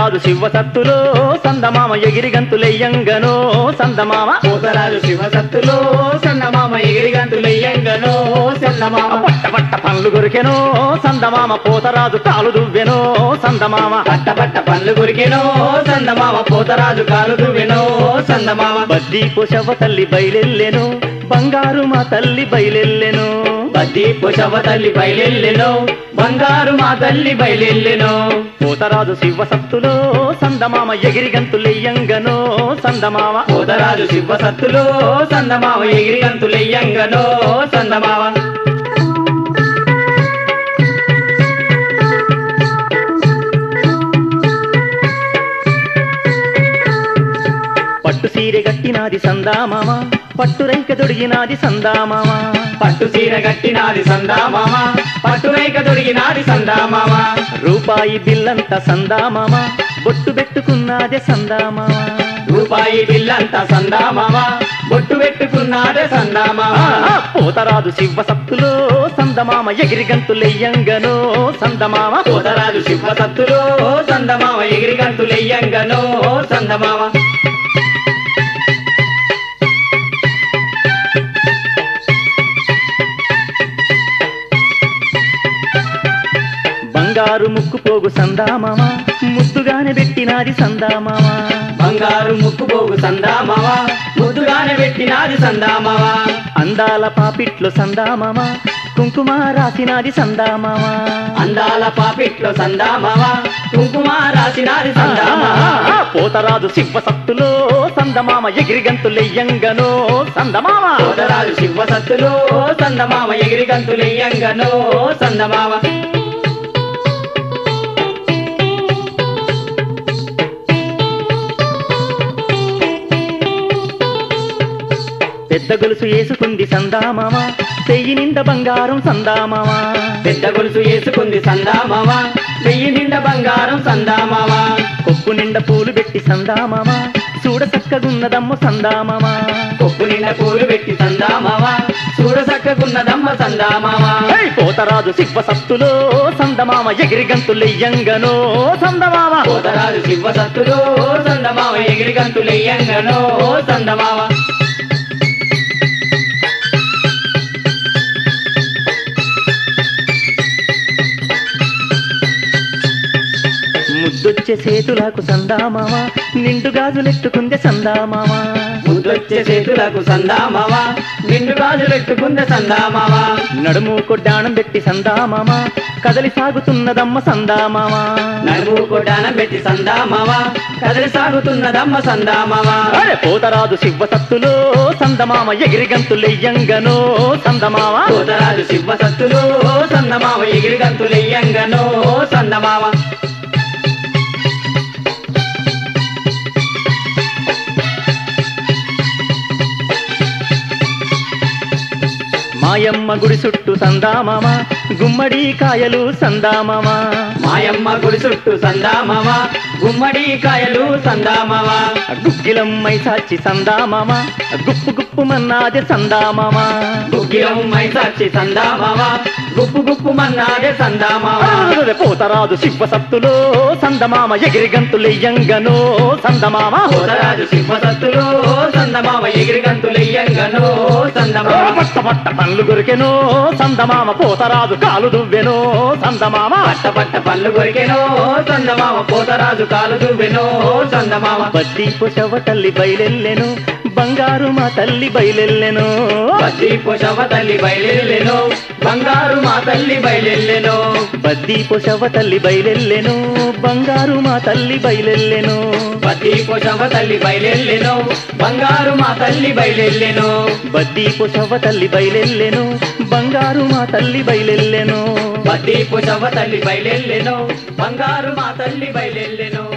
పోతరాజు శివ సత్తులో సందమామ ఎగిరి గంతులెయ్యంగనో సందమామ పోతరాజు శివసత్తులో సన్నమామ ఎగిరి గంతులయ్యంగనో సన్నమామ పట్ట పట్ట పండ్లు కొరికెనో సందమామ పోతరాజు కాలు దువ్వెనో సందమామ పట్ట పట్ట పండ్లు కొరికెనో సందమామ పోతరాజు కాలు దువ్వెనో సందమామ బద్దీ పొశవ తల్లి బయలెల్లెను బంగారు మా తల్లి బయలెల్లెను బద్ది పుషవ తల్లి బయలెల్లెనో బంగారు మా తల్లి బయలెల్లెనో పోతరాజు శివ సత్తులో సందమామ ఎగిరి గంతులెయ్యంగనో సందమామ పోతరాజు శివసత్తులో సందమామ ఎగిరి గంతులయ్యంగనో సందమామ పట్టు సీరె గట్టినాది సందామామ పట్టు రైక దొడిగినాది సందామామ పట్టు చీర గట్టినాది సందామామ పట్టు రేఖ దొరికినాది సందామామ రూపాయి బిల్లంత సందామామ బొట్టు పెట్టుకున్నాదే సందామామ రూపాయి బిల్లంతా సందామామ బొట్టు పెట్టుకున్నాడే సందామామ ఆ, పోతరాజు శివ సత్తులో సందమామ ఎగిరి గంతులెయ్యంగనో సందమామ పోతరాజు శివసత్తులో సందమామ ఎగిరి గంతులయ్యంగనో సందమామ బంగారు ముక్కు పోగు సందామామ ముద్దుగానే పెట్టినాది సందామామ బంగారు ముక్కు పోగు సందామామ ముద్దుగానే పెట్టినాది సందామామ అందాల పాపిట్లో సందామామ కుంకుమ రాసినాది సందామామ అందాల పాపిట్లో సందామామ కుంకుమ రాసినాది సందామామ ఆ, పోతరాజు శివ సత్తులో సందమామ ఎగిరి గంతులెయ్యంగనో సందమామ పోతరాజు శివసత్తులో సందమామ ఎగిరి గంతులయ్యంగనో సందమామ పెద్ద గొలుసు వేసుకుంది సందామామ చెయ్యి నిండా బంగారం సందామామ పెద్ద గొలుసు వేసుకుంది సందామామ వెయ్యి నిండా బంగారం సందామామ కొప్పు నిండా పూలు పెట్టి సందామామ చూడ చక్కగున్నదమ్మ సందామామ కొప్పు నిండా పూలు పెట్టి సందామామ చూడ చక్కకున్నదమ్మ సందామామ ఏయ్ పోతరాజు శివ సత్తులో సందమామ ఎగిరి గంతులెయ్యంగనో సందమామ పోతరాజు శివసత్తులో సందమామ ఎగిరి గంతులయ్యంగనో సందమామ ముద్దొచ్చే సేతులకు సందామామ నిండు గాజులెట్టుకుందే సందామామ ముద్దొచ్చే చేతులకు సందామామ నిండు గాజులెట్టుకుంద సందామామ నడుము కొడ్డాణం పెట్టి సందామామ కదలి సాగుతున్నదమ్మ సందామామ నడుము కొట్టానం పెట్టి సందామామ కదలి సాగుతున్నదమ్మ సందామామ అరే పోతరాజు శివ సత్తులో సందమామ ఎగిరి గంతులెయ్యంగనో సందమామ పోతరాజు శివసత్తులో సందమామ ఎగిరి గంతులయ్యంగనో సందమామ మాయమ్మ గుడి చుట్టూ సందామామ గుమ్మడి కాయలు సందామామ మాయమ్మ గుడి చుట్టూ సందామామ గుమ్మడి కాయలు సందామామ గుగ్గిలమ్మై సాచి సందామామ గుప్పు గుప్పు మన్నాది సందామామ గుగ్గిలం మైసాక్షి సందామామ గుప్పు గుప్పు మన్నాదే సందామామ అరే పోతరాజు శివ సత్తులో సందమామ ఎగిరి గంతులెయ్యంగనో సందమామ పోతరాజు శివసత్తులో సందమామ ఎగిరి గంతులయ్యంగనో సందమామ పట్ట పట్ట పండ్లు కొరికెనో సందమామ పోతరాజు కాలు దువ్వెనో సందమామ పట్ట పట్ట పళ్ళు కొరికెనో సందమామ పోతరాజు కాలు దువ్వెనో సందమామ బద్దీ పొశవ తల్లి బయలెల్లెను బంగారు మా తల్లి బయలెల్లెను బద్ది పొషవ తల్లి బయలెల్లెను బంగారు మా తల్లి బయలెల్లెను బద్దీ పొశవ తల్లి బయలెల్లెను బంగారు మా తల్లి బయలెల్లెను బద్ది పొషవ తల్లి బయలెల్లెను బంగారు మా తల్లి బయలెల్లెను బద్దీ పొశవ తల్లి బయలెల్లెను బంగారు మా తల్లి బయలెల్లెను బద్ది పొషవ తల్లి బయలెల్లెను బంగారు మా తల్లి బయలెల్లెను